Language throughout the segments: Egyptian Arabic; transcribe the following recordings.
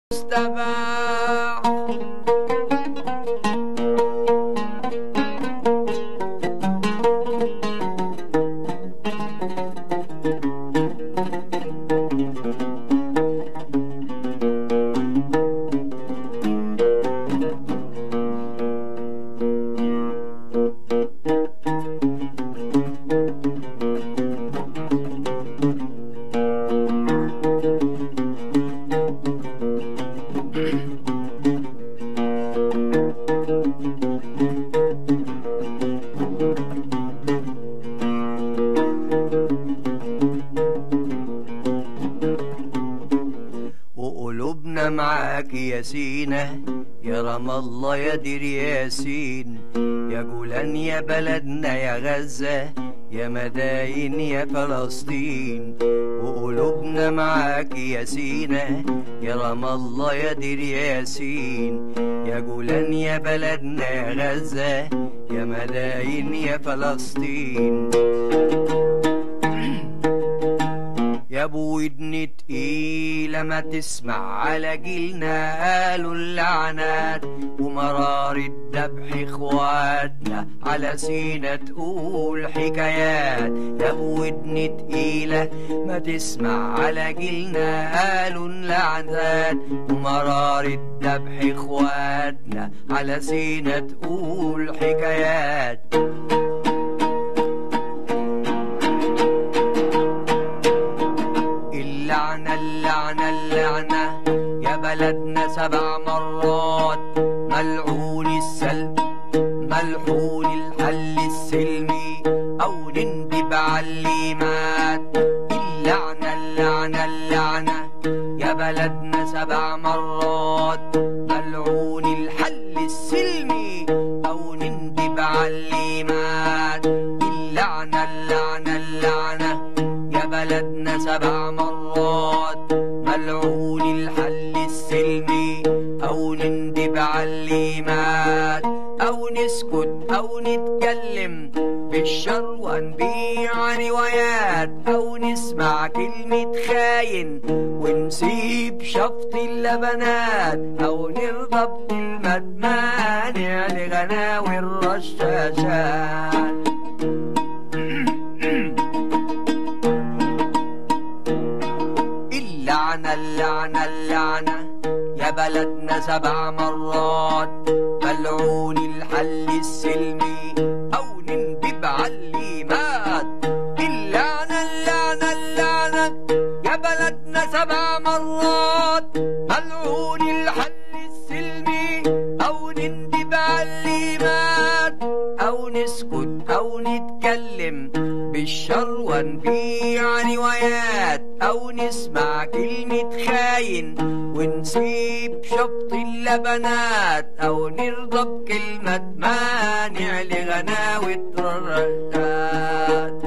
مستباح وقلوبنا معاك يا سينا يا رام الله يا دير ياسين يا جولان يا بلدنا يا غزة يا مداين يا فلسطين وقلوبنا معاك يا سينا يا رام الله يا دير ياسين يا جولان يا بلدنا يا غزة يا مداين يا فلسطين يا ابو ودن تقيلة ما تسمع على جيلنا قالوا اللعنات ومرار الذبح اخواتنا على سينا تقول حكايات يا ابو ودن تقيلة ما تسمع على جيلنا قالوا اللعنات ومرار الذبح اخواتنا على سينا تقول حكايات اللعنة اللعنة اللعنة يا بلدنا سبع مرات ملعون السلب ملحون الحل السلمي أو نندب على اللي مات اللعنة اللعنة اللعنة يا بلدنا سبع مرات ملعون الحل السلمي أو نندب على اللي مات اللعنة اللعنة اللعنة يا بلدنا سبع مرات ملعون الحل السلمي أو نندب على اللي مات أو نسكت أو نتكلم بالشر ونبيع روايات أو نسمع كلمة خاين ونسيب شفط اللبنات أو نرضى بكلمة مانع لغناوي الرشاشات اللعنة اللعنة اللعنة يا بلدنا سبع مرات ملعون الحل السلمي أو نندب على اللي مات اللعنة اللعنة اللعنة يا بلدنا سبع مرات ملعون الحل السلمي أو نندب على اللي مات أو نسكت أو نتكلم بالشر ونبيع روايات أو نسمع كلمة خاين ونسيب شفط اللبنات أو نرضى بكلمة مانع لغناوة الرشاد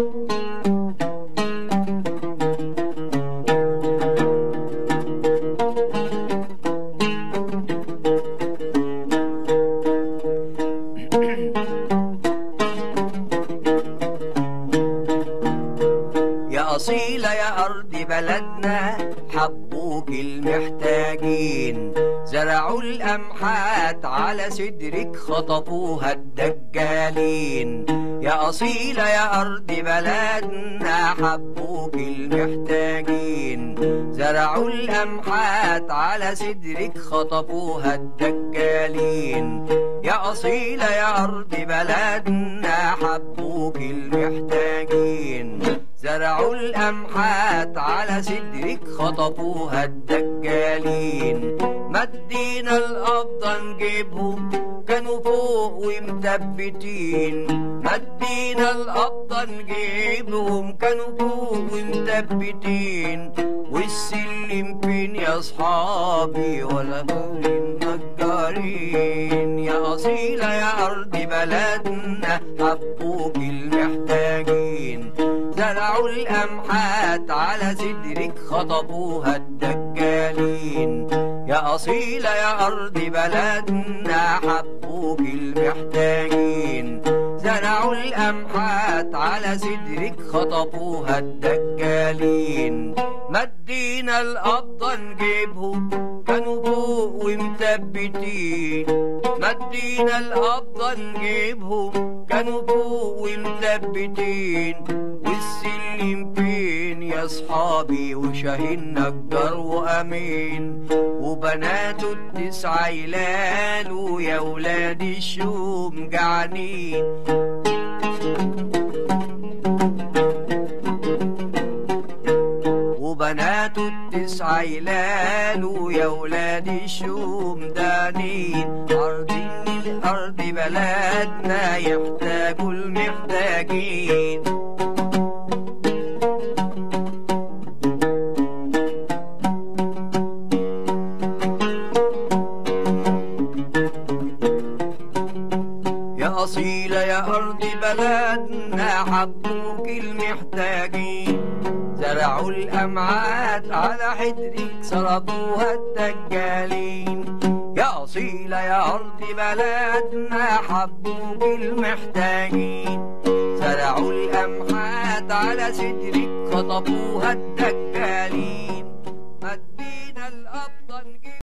يا أصيلة يا أرض بلدنا حبوك المحتاجين زرعوا الأمحات على صدرك خطفوها الدجالين يا أصيلة يا أرض بلدنا حبوك المحتاجين زرعوا الأمحات على صدرك خطفوها الدجالين يا أصيلة يا أرض بلدنا حبوك المحتاجين زرعوا الأمحات على صدرك خطفوها الدجالين مدينا القبضة نجيبهم كانوا فوق ومثبتين مدينا القبضة نجيبهم كانوا فوق ومثبتين والسلم فين يا أصحابي ولا فين النجارين يا أصيلة يا أرض بلدنا حبوك المحتاجين زرعوا الأمحات على صدرك خطفوها الدجالين يا أصيلة يا أرض بلدنا حبوك المحتاجين زرعوا الأمحات على صدرك خطفوها الدجالين مدينا القبضة نجيبهم كانوا ومثبتين مدينا القبضة نجيبهم كانوا فوق ومثبتين والسلم فين يا صحابي وشاهين نجار وأمين وبناته التسعة يلالوا يا ولاد الشوم جعانين وبناته التسعة يلالوا يا ولاد الشوم دانين عارضين الأرض بلدنا يحتاجوا المحتاجين يا أصيلة يا أرض بلدنا حبوك المحتاجين زرعوا الأمعات على حدرك سرطوها الدجالين يا أصيلة يا أرض بلدنا حبوك المحتاجين زرعوا الأمعات على صدرك خطفوها الدجالين مدينا الأبطن